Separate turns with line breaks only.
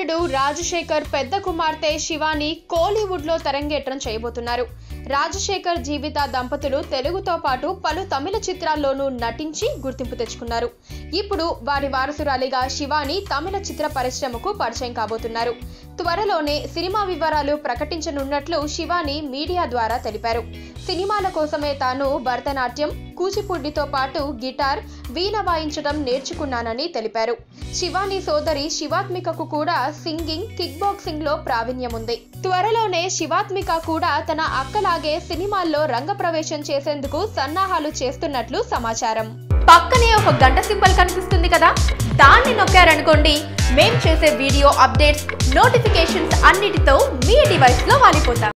నటుడు రాజశేఖర్ పెద్ద కుమార్తె శివాని కోలీవుడ్ లో తెరంగేట్రం చేయబోతున్నారు రాజశేఖర్ జీవిత దంపతులు తెలుగుతో పాటు పలు తమిళ చిత్రాల్లోనూ నటించి గుర్తింపు తెచ్చుకున్నారు ఇప్పుడు వారి వారసురాలిగా శివాని తమిళ చిత్ర పరిశ్రమకు పరిచయం కాబోతున్నారు త్వరలోనే సినిమా వివరాలు ప్రకటించనున్నట్లు శివాని మీడియా ద్వారా తెలిపారు సినిమాల కోసమే తాను భరతనాట్యం కూచిపూడితో పాటు గిటార్ వీణ వాయించడం నేర్చుకున్నానని తెలిపారు శివాని సోదరి శివాత్మికకు కూడా సింగింగ్ కిక్ బాక్సింగ్ లో ప్రావీణ్యం ఉంది త్వరలోనే శివాత్మిక కూడా తన అక్కలాగే సినిమాల్లో రంగప్రవేశం చేసేందుకు సన్నాహాలు చేస్తున్నట్లు సమాచారం
పక్కనే ఒక గంట సింబల్ కనిపిస్తుంది కదా దాన్ని నొక్కారనుకోండి మేం చేసే వీడియో అప్డేట్స్ నోటిఫికేషన్స్ అన్నిటితో మీ డివైస్లో వాలిపోతాం